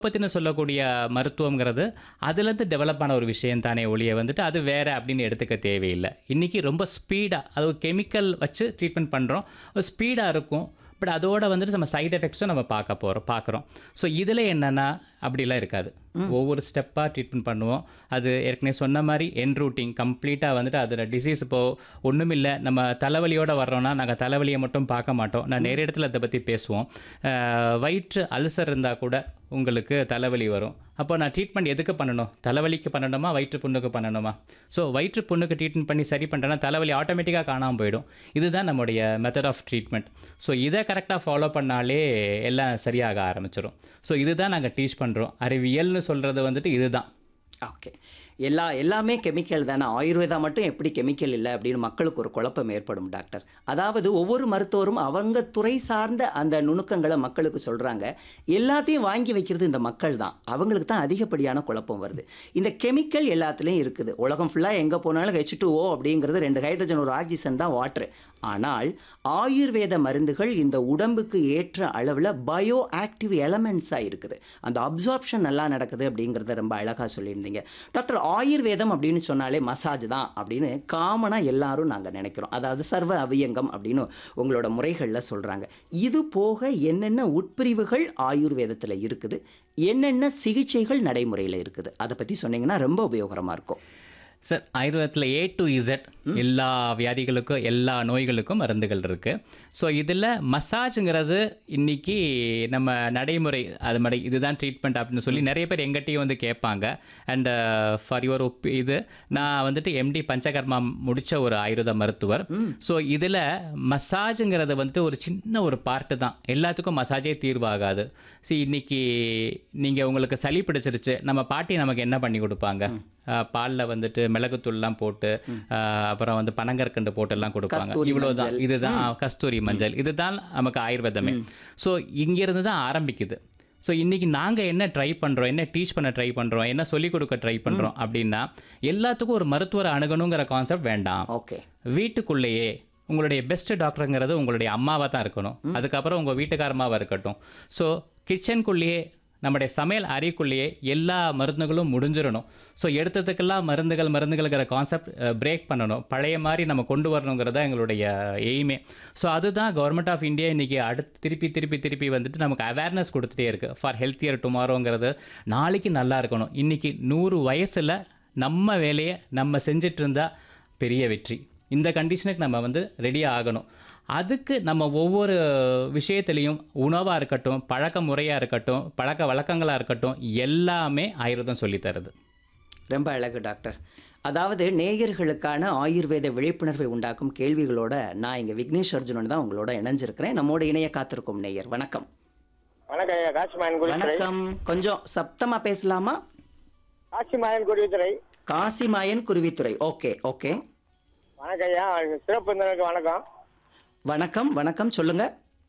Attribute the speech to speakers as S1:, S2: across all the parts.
S1: பத்தின சொல்லக்கூடிய மருத்துவங்கிறது அதுலேருந்து டெவலப் ஆன ஒரு விஷயம் தானே ஒழிய வந்துட்டு அது வேற அப்படின்னு எடுத்துக்க தேவையில்லை இன்றைக்கி ரொம்ப ஸ்பீடாக அது கெமிக்கல் வச்சு ட்ரீட்மெண்ட் பண்ணுறோம் ஸ்பீடாக இருக்கும் பட் அதோட வந்துட்டு நம்ம சைடு எஃபெக்ட்ஸும் நம்ம பார்க்க போகிறோம் பார்க்குறோம் ஸோ இதில் என்னென்னா அப்படிலாம் இருக்காது ஒவ்வொரு ஸ்டெப்பாக ட்ரீட்மெண்ட் பண்ணுவோம் அது ஏற்கனவே சொன்ன மாதிரி என் ரூட்டிங் கம்ப்ளீட்டாக வந்துட்டு அதில் டிசீஸ் இப்போது ஒன்றுமில்லை நம்ம தலைவலியோட வர்றோம்னா நாங்கள் தலைவலியை மட்டும் பார்க்க மாட்டோம் நான் நிறைய இடத்துல அதை பற்றி பேசுவோம் அஹ், வயிற்று அல்சர் இருந்தால் கூட உங்களுக்கு தலைவலி வரும் அப்போ நான் ட்ரீட்மெண்ட் எதுக்கு பண்ணணும் தலைவலிக்கு பண்ணணுமா வயிற்று புண்ணுக்கு பண்ணணுமா ஸோ வயிற்று புண்ணுக்கு ட்ரீட்மெண்ட் பண்ணி சரி பண்ணுறேன்னா தலைவலி ஆட்டோமேட்டிக்காக காணாமல் போயிடும் இதுதான் நம்முடைய மெத்தட் ஆஃப் ட்ரீட்மெண்ட் ஸோ இதை கரெக்டாக ஃபாலோ பண்ணாலே எல்லாம் சரியாக ஆரம்பிச்சிடும் ஸோ இதுதான் நாங்கள் டீச் பண்ணுறோம் அறிவியல்னு சொல்கிறது வந்துட்டு இதுதான்
S2: ஓகே எல்லா எல்லாமே கெமிக்கல் தானே ஆயுர்வேதா மட்டும் எப்படி கெமிக்கல் இல்லை அப்படின்னு மக்களுக்கு ஒரு குழப்பம் ஏற்படும் டாக்டர் அதாவது ஒவ்வொரு மருத்துவரும் அவங்க துறை சார்ந்த அந்த நுணுக்கங்களை மக்களுக்கு சொல்கிறாங்க எல்லாத்தையும் வாங்கி வைக்கிறது இந்த மக்கள் தான் அவங்களுக்கு தான் அதிகப்படியான குழப்பம் வருது இந்த கெமிக்கல் எல்லாத்துலேயும் இருக்குது உலகம் ஃபுல்லாக எங்கே போனாலும் ஹெச் டூ ஓ அப்படிங்கிறது ரெண்டு ஹைட்ரஜன் ஒரு ஆக்சிஜன் தான் வாட்ரு ஆனால் ஆயுர்வேத மருந்துகள் இந்த உடம்புக்கு ஏற்ற அளவில் பயோ ஆக்டிவ் எலமெண்ட்ஸாக இருக்குது அந்த அப்சார்ப்ஷன் நல்லா நடக்குது அப்படிங்கிறத ரொம்ப அழகாக சொல்லியிருந்தீங்க டாக்டர் ஆயுர்வேதம் அப்படின்னு சொன்னாலே மசாஜ் தான் அப்படின்னு காமனாக எல்லாரும் நாங்கள் நினைக்கிறோம் அதாவது சர்வ அவியங்கம் அப்படின்னு உங்களோட முறைகளில் சொல்கிறாங்க இது போக என்னென்ன உட்பிரிவுகள் ஆயுர்வேதத்தில் இருக்குது என்னென்ன சிகிச்சைகள் நடைமுறையில் இருக்குது அதை பற்றி சொன்னீங்கன்னா ரொம்ப உபயோகரமாக இருக்கும்
S1: சார் ஆயுர்வேதத்தில் ஏ டு இசட் எல்லா வியாதிகளுக்கும் எல்லா நோய்களுக்கும் மருந்துகள் இருக்குது ஸோ இதில் மசாஜுங்கிறது இன்னைக்கு நம்ம நடைமுறை அது மாதிரி இதுதான் ட்ரீட்மெண்ட் அப்படின்னு சொல்லி நிறைய பேர் எங்கிட்டையும் வந்து கேட்பாங்க அண்ட் ஃபார் யுவர் ஒப் இது நான் வந்துட்டு எம்டி பஞ்சகர்மா முடித்த ஒரு ஆயுர்வேத மருத்துவர் ஸோ இதில் மசாஜுங்கிறது வந்துட்டு ஒரு சின்ன ஒரு பார்ட்டு தான் எல்லாத்துக்கும் மசாஜே தீர்வாகாது சி இன்னைக்கு நீங்கள் உங்களுக்கு சளி பிடிச்சிருச்சு நம்ம பாட்டி நமக்கு என்ன பண்ணி கொடுப்பாங்க பாலில் வந்துட்டு மிளகுத்தூள்லாம் போட்டு ஆஹ் அப்புறம் வந்து பனங்கற்கண்டு போட்டெல்லாம் கொடுப்பாங்க
S2: கஸ்தூரி
S1: இவ்வளோதான் இதுதான் கஸ்தூரி மஞ்சள் இதுதான் நமக்கு ஆயுர்வேதமே ஸோ இங்கிருந்து தான் ஆரம்பிக்குது ஸோ இன்றைக்கி நாங்கள் என்ன ட்ரை பண்ணுறோம் என்ன டீச் பண்ண ட்ரை பண்ணுறோம் என்ன சொல்லிக் கொடுக்க ட்ரை பண்ணுறோம் அப்படின்னா எல்லாத்துக்கும் ஒரு மருத்துவரை அணுகணுங்கிற கான்செப்ட் வேண்டாம்
S2: ஓகே
S1: வீட்டுக்குள்ளேயே உங்களுடைய பெஸ்ட் டாக்டருங்கிறது உங்களுடைய அம்மாவாக தான் இருக்கணும் அதுக்கப்புறம் உங்கள் வீட்டுக்காரமாவாக இருக்கட்டும் ஸோ கிச்சனுக்குள்ளேயே நம்முடைய சமையல் அறைக்குள்ளேயே எல்லா மருந்துகளும் முடிஞ்சிடணும் ஸோ எடுத்ததுக்கெல்லாம் மருந்துகள் மருந்துகள்ங்கிற கான்செப்ட் பிரேக் பண்ணணும் பழைய மாதிரி நம்ம கொண்டு வரணுங்கிறது தான் எங்களுடைய எய்மே ஸோ அதுதான் கவர்மெண்ட் ஆஃப் இந்தியா இன்றைக்கி அடுத்து திருப்பி திருப்பி திருப்பி வந்துட்டு நமக்கு அவேர்னஸ் கொடுத்துட்டே இருக்குது ஃபார் ஹெல்த்தியர் டுமாரோங்கிறது நாளைக்கு நல்லா இருக்கணும் இன்றைக்கி நூறு வயசில் நம்ம வேலையை நம்ம செஞ்சிட்டு இருந்தா பெரிய வெற்றி இந்த கண்டிஷனுக்கு நம்ம வந்து ரெடி ஆகணும் அதுக்கு நம்ம ஒவ்வொரு விஷயத்துலையும் உணவாக இருக்கட்டும் பழக்க முறையாக இருக்கட்டும் பழக்க வழக்கங்களாக இருக்கட்டும் எல்லாமே ஆயுர்வேதம் சொல்லித் தருது
S2: ரொம்ப அழகு டாக்டர் அதாவது நேயர்களுக்கான ஆயுர்வேத விழிப்புணர்வை உண்டாக்கும் கேள்விகளோட நான் இங்கே விக்னேஷ் அர்ஜுனன் தான் உங்களோட இணைஞ்சிருக்கிறேன் நம்மோட இணைய காத்திருக்கும் நேயர் வணக்கம்
S3: வணக்கம் ஐயா காசிமாயன் குருத்துறை
S2: வணக்கம் கொஞ்சம் சப்தமா பேசலாமா
S3: காசிமாயன் குருத்துறை
S2: காசிமாயன் குருவித்துறை ஓகே ஓகே
S3: வணக்கம் ஐயா சிறப்பு விருந்தினருக்கு வணக்கம்
S2: வணக்கம் வணக்கம் சொல்லுங்க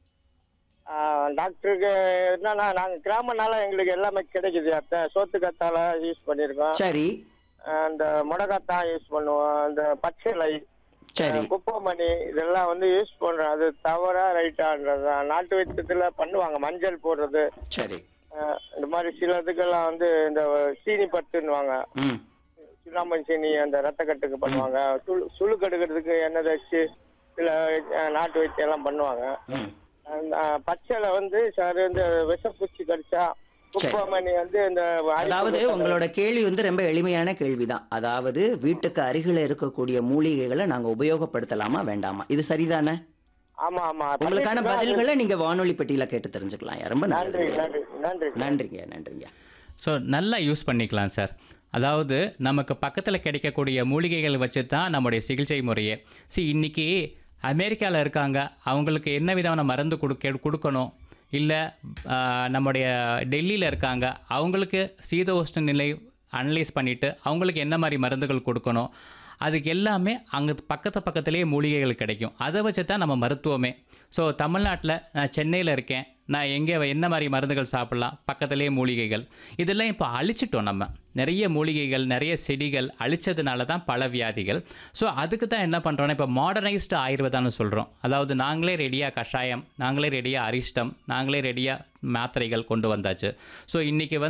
S3: ஆ, டாக்டருக்கு என்னன்னா நாங்க கிராமனால எங்களுக்கு எல்லாமே கிடைக்குது அத்தை சோத்து கத்தால யூஸ் பண்ணியிருக்கோம்
S2: சரி
S3: அந்த முடக்கத்தான் யூஸ் பண்ணுவோம் அந்த பச்சை
S2: சரி
S3: குப்பமணி இதெல்லாம் வந்து யூஸ் பண்றோம் அது தவறா ரைட்டான்றது தான். நாட்டு வைத்தியத்துல பண்ணுவாங்க மஞ்சள் போடுறது
S2: சரி
S3: ஆ, இந்த மாதிரி சில இதுக்கெல்லாம் வந்து இந்த சீனி பட்டுன்னுவாங்க
S2: ம்
S3: சுண்ணாம்பு சீனி அந்த ரத்தக்கட்டுக்கு பண்ணுவாங்க சுழு சுழுக்கு எடுக்கிறதுக்கு எண்ணெய் தேய்ச்சி சில அஹ், நாட்டு வைத்தியம் எல்லாம் பண்ணுவாங்க
S2: ம்
S3: அந்த, அஹ், பச்சைல வந்து சார் இந்த விஷப்பூச்சி கடிச்சா குப்பமணி வந்து இந்த
S2: அதாவது உங்களோட கேள்வி வந்து ரொம்ப எளிமையான கேள்விதான் அதாவது வீட்டுக்கு அருகில் இருக்கக்கூடிய மூலிகைகளை நாங்க உபயோகப்படுத்தலாமா வேண்டாமா இது சரிதானே
S3: ஆமா ஆமா
S2: உங்களுக்கான பதில்களை நீங்க வானொலி பெட்டியில கேட்டு தெரிஞ்சுக்கலாம் ரொம்ப
S3: நன்றி
S2: நன்றி
S3: நன்றி நன்றி
S2: நன்றிங்க நன்றிங்க
S1: ஸோ நல்லா யூஸ் பண்ணிக்கலாம் சார் அதாவது நமக்கு பக்கத்தில் கிடைக்கக்கூடிய மூலிகைகள் வச்சு தான் நம்முடைய சிகிச்சை முறையே சி இன்னைக்கு அமெரிக்காவில் இருக்காங்க அவங்களுக்கு என்ன விதமான மருந்து கொடுக்க கொடுக்கணும் இல்லை நம்முடைய டெல்லியில் இருக்காங்க அவங்களுக்கு சீத உஷ்ண நிலை அனலைஸ் பண்ணிவிட்டு அவங்களுக்கு என்ன மாதிரி மருந்துகள் கொடுக்கணும் அதுக்கு எல்லாமே அங்கே பக்கத்து பக்கத்துலேயே மூலிகைகள் கிடைக்கும் அதை வச்சு தான் நம்ம மருத்துவமே ஸோ தமிழ்நாட்டில் நான் சென்னையில் இருக்கேன் நான் எங்கே என்ன மாதிரி மருந்துகள் சாப்பிடலாம் பக்கத்துலேயே மூலிகைகள் இதெல்லாம் இப்போ அழிச்சிட்டோம் நம்ம நிறைய மூலிகைகள் நிறைய செடிகள் அழிச்சதுனால தான் பல வியாதிகள் ஸோ அதுக்கு தான் என்ன பண்ணுறோன்னா இப்போ மாடர்னைஸ்டு ஆயுர்வேதான்னு சொல்கிறோம் அதாவது நாங்களே ரெடியாக கஷாயம் நாங்களே ரெடியாக அரிஷ்டம் நாங்களே ரெடியாக மாத்திரைகள் கொண்டு வந்தாச்சு ஸோ இன்றைக்கி வந்து